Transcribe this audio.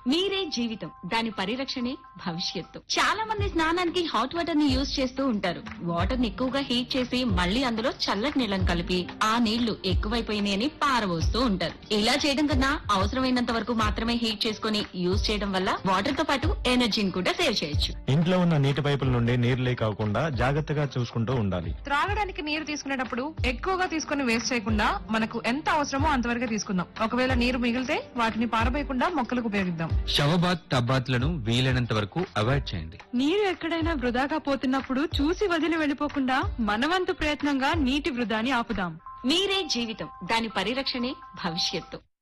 నీరే జీవితం దాని పరిరక్షణే భవిష్యత్తు చాలా మంది స్నానానికి హాట్ వాటర్ ని యూజ్ చేస్తూ ఉంటారు వాటర్ ని ఎక్కువగా హీట్ చేసి మళ్ళీ అందులో చల్లటి నీళ్ళని కలిపి ఆ నీళ్లు ఎక్కువైపోయినాయి అని పారబోస్తూ ఉంటారు ఇలా చేయడం కన్నా అవసరమైనంత వరకు మాత్రమే హీట్ చేసుకుని యూజ్ చేయడం వల్ల వాటర్ తో పాటు ఎనర్జీని కూడా సేవ్ చేయొచ్చు ఇంట్లో ఉన్న నీటి పైపుల నుండి నీరు లీక్ అవ్వకుండా జాగ్రత్తగా చూసుకుంటూ ఉండాలి త్రాగడానికి నీరు తీసుకునేటప్పుడు ఎక్కువగా తీసుకుని వేస్ట్ చేయకుండా మనకు ఎంత అవసరమో అంతవరకే తీసుకుందాం ఒకవేళ నీరు మిగిలితే వాటిని పారబోయకుండా మొక్కలకు ఉపయోగిద్దాం షవబాత్ టబ్బాత్లను వీలైనంత వరకు అవాయిడ్ చేయండి నీరు ఎక్కడైనా వృధాగా పోతున్నప్పుడు చూసి వదిలి వెళ్ళిపోకుండా మనవంతు ప్రయత్నంగా నీటి వృధాని ఆపుదాం నీరే జీవితం దాని పరిరక్షణే భవిష్యత్తు